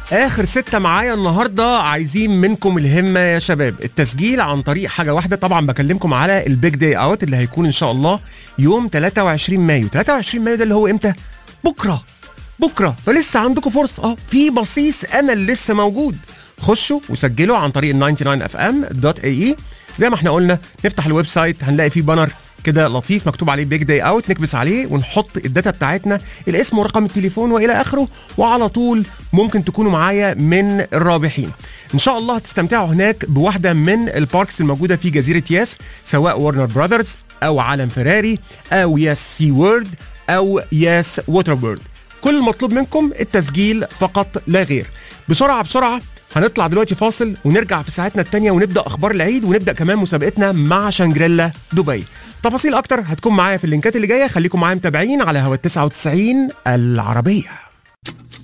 اخر ستة معايا النهارده عايزين منكم الهمه يا شباب التسجيل عن طريق حاجه واحده طبعا بكلمكم على البيج داي اوت اللي هيكون ان شاء الله يوم 23 مايو 23 مايو ده اللي هو امتى بكره بكره فلسه عندكم فرصه اه في بصيص امل لسه موجود خشوا وسجلوا عن طريق 99fm.ae زي ما احنا قلنا نفتح الويب سايت هنلاقي فيه بانر كده لطيف مكتوب عليه بيج داي اوت نكبس عليه ونحط الداتا بتاعتنا الاسم ورقم التليفون والى اخره وعلى طول ممكن تكونوا معايا من الرابحين ان شاء الله هتستمتعوا هناك بواحده من الباركس الموجوده في جزيره ياس سواء ورنر براذرز او عالم فيراري او ياس سي وورد او ياس ووتر بيرد كل المطلوب منكم التسجيل فقط لا غير بسرعه بسرعه هنطلع دلوقتي فاصل ونرجع في ساعتنا التانية ونبدا اخبار العيد ونبدا كمان مسابقتنا مع شانجريلا دبي تفاصيل اكتر هتكون معايا في اللينكات اللي جايه خليكم معايا متابعين على هوا 99 العربيه